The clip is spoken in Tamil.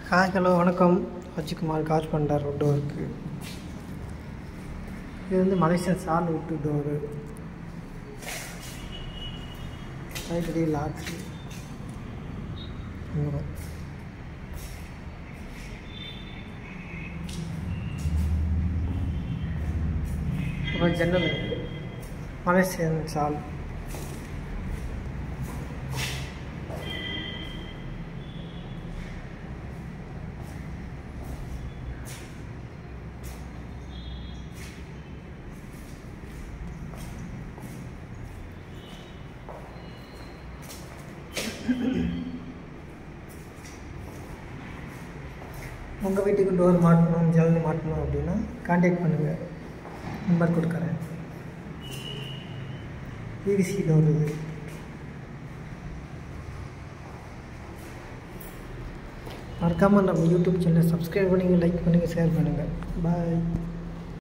ஹாய் ஹலோ வணக்கம் அஜிக்குமார் கால் பண்ணுறார் டோருக்கு இது வந்து மலேசியன் சால் விட்டு டோரு ரைட்டடி லாக்ஸு இங்கே அப்புறம் ஜன்னல் மலேசியன் சால் உங்கள் வீட்டுக்கு டோர் மாட்டணும் ஜன்னல் மாட்டணும் அப்படின்னா காண்டாக்ட் பண்ணுங்கள் நம்பர் கொடுக்குறேன் பிவிசி டோர் இது மறக்காமல் நம்ம யூடியூப் சேனலை சப்ஸ்கிரைப் பண்ணுங்கள் லைக் பண்ணுங்கள் ஷேர் பண்ணுங்கள் பாய்